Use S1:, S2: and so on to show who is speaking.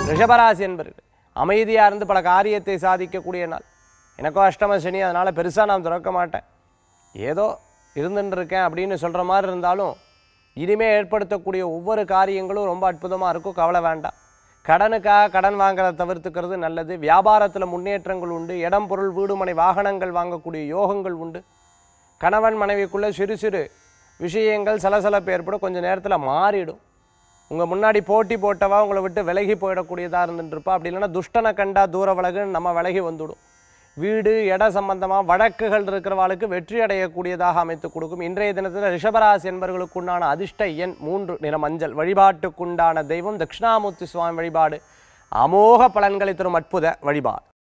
S1: ரிஷபராசி என்பர்கள் அமைதியாக இருந்து பல காரியத்தை சாதிக்கக்கூடிய நாள் எனக்கும் அஷ்டம சனி அதனால் பெருசாக நான் திறக்க மாட்டேன் ஏதோ இருந்துட்டு இருக்கேன் அப்படின்னு சொல்கிற மாதிரி இருந்தாலும் இனிமே ஏற்படுத்தக்கூடிய ஒவ்வொரு காரியங்களும் ரொம்ப அற்புதமாக இருக்கும் கவலை வேண்டாம் கடனுக்காக கடன் வாங்குறத தவிர்த்துக்கிறது நல்லது வியாபாரத்தில் முன்னேற்றங்கள் உண்டு இடம் பொருள் வீடுமனை வாகனங்கள் வாங்கக்கூடிய யோகங்கள் உண்டு கணவன் மனைவிக்குள்ளே சிறு சிறு விஷயங்கள் சலசலப்பு ஏற்படும் கொஞ்சம் நேரத்தில் மாறிடும் உங்கள் முன்னாடி போட்டி போட்டவா உங்களை விட்டு விலகி போயிடக்கூடியதாக இருந்துட்டுருப்பா அப்படி இல்லைன்னா துஷ்டனை கண்டா தூர விலகுன்னு நம்ம விலகி வந்துடும் வீடு இட சம்பந்தமாக வழக்குகள் இருக்கிறவாளுக்கு வெற்றி அடையக்கூடியதாக அமைத்து கொடுக்கும் இன்றைய தினத்தில் ரிஷபராசி என்பவர்களுக்குண்டான அதிர்ஷ்ட எண் மூன்று நிற மஞ்சள் வழிபாட்டுக்குண்டான தெய்வம் தட்சிணாமூர்த்தி சுவாமி வழிபாடு அமோக பலன்களை தரும் அற்புத வழிபாடு